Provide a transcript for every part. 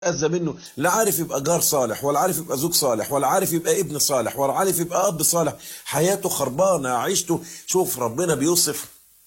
أذى منه لا عارف يبقى جار صالح ولا عارف يبقى زوج صالح ولا عارف يبقى ابن صالح ولا عارف يبقى أب صالح حياته خربانة عيشته شوف ربنا بيوصف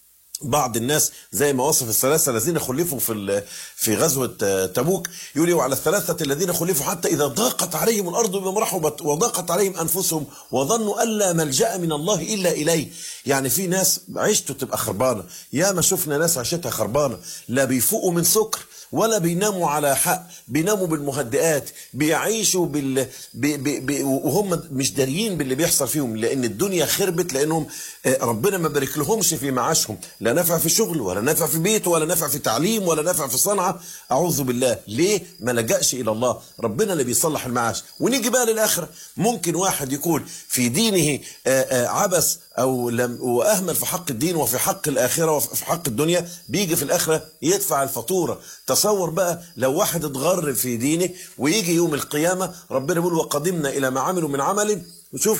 بعض الناس زي ما وصف الثلاثة الذين خلفوا في في غزوة تبوك يقول وعلى الثلاثة الذين خلفوا حتى إذا ضاقت عليهم الأرض بما رحبت وضاقت عليهم أنفسهم وظنوا أن لا ملجأ من الله إلا إليه يعني في ناس عيشته تبقى خربانة يا ما شفنا ناس عيشتها خربانة لا بيفوقوا من سكر ولا بيناموا على حق بيناموا بالمهدئات بيعيشوا بال ب... ب... ب... وهم مش داريين باللي بيحصل فيهم لان الدنيا خربت لانهم ربنا ما بارك لهمش في معاشهم لا نفع في شغل ولا نفع في بيت ولا نفع في تعليم ولا نفع في صنعه اعوذ بالله ليه ما لجاش الى الله ربنا اللي بيصلح المعاش ونيجي بقى للاخره ممكن واحد يكون في دينه عبث او لم واهمل في حق الدين وفي حق الاخره وفي حق الدنيا بيجي في الاخره يدفع الفاتوره تصور بقى لو واحد اتغر في دينه ويجي يوم القيامه ربنا بيقول وقدمنا الى ما عملوا من عمل وشوف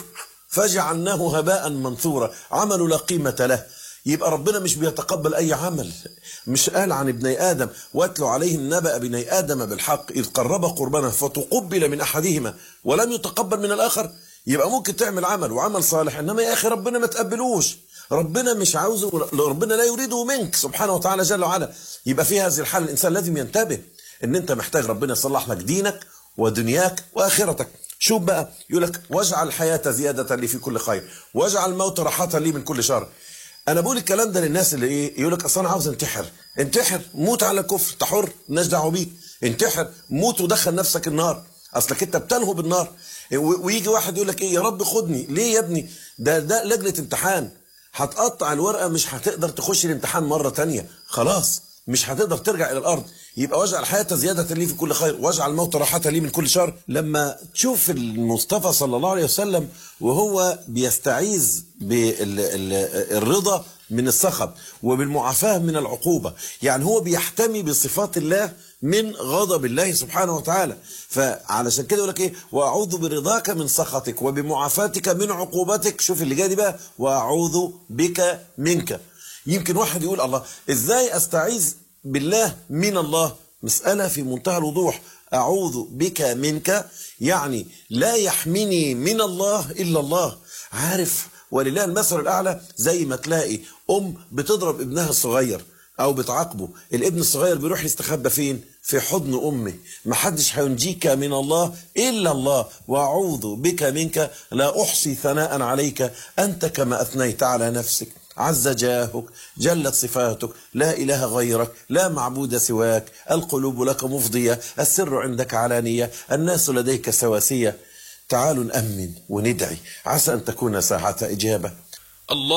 فجعلناه هباء منثورا عمل لا قيمه له يبقى ربنا مش بيتقبل اي عمل مش قال عن ابني ادم واتلوا عليهم نبأ ابني ادم بالحق اذ قرب قربانا فتقبل من احدهما ولم يتقبل من الاخر يبقى ممكن تعمل عمل وعمل صالح انما يا اخي ربنا ما تقبلوش ربنا مش عاوزه ربنا لا يريده منك سبحانه وتعالى جل وعلا يبقى في هذه الحاله الانسان لازم ينتبه ان انت محتاج ربنا يصلح لك دينك ودنياك واخرتك شوف بقى يقول لك واجعل الحياه زياده لي في كل خير واجعل الموت راحه لي من كل شر انا بقول الكلام ده للناس اللي ايه يقول لك اصل انا عاوز انتحر انتحر موت على كفر انت حر مالناش دعوه بيك انتحر موت ودخل نفسك النار اصلك انت بتلهو بالنار ويجي واحد يقول لك ايه يا رب خدني ليه يا ابني ده ده لجنه امتحان هتقطع الورقه مش هتقدر تخش الامتحان مره تانية خلاص مش هتقدر ترجع الى الارض يبقى واجعل الحياه زياده لي في كل خير واجعل الموت راحه لي من كل شر لما تشوف المصطفى صلى الله عليه وسلم وهو بيستعيذ بالرضا من الصخب وبالمعافاه من العقوبه يعني هو بيحتمي بصفات الله من غضب الله سبحانه وتعالى فعلشان كده يقول لك ايه واعوذ برضاك من سخطك وبمعافاتك من عقوبتك شوف اللي جاي دي بقى واعوذ بك منك يمكن واحد يقول الله ازاي استعيذ بالله من الله مسألة في منتهى الوضوح أعوذ بك منك يعني لا يحميني من الله إلا الله عارف ولله المثل الأعلى زي ما تلاقي أم بتضرب ابنها الصغير أو بتعاقبه الابن الصغير بيروح يستخبى فين في حضن أمه محدش هينجيك من الله إلا الله وأعوذ بك منك لا أحصي ثناء عليك أنت كما أثنيت على نفسك عز جاهك جلت صفاتك لا إله غيرك لا معبود سواك القلوب لك مفضية السر عندك علانية الناس لديك سواسية تعالوا نأمن وندعي عسى أن تكون ساعة إجابة الله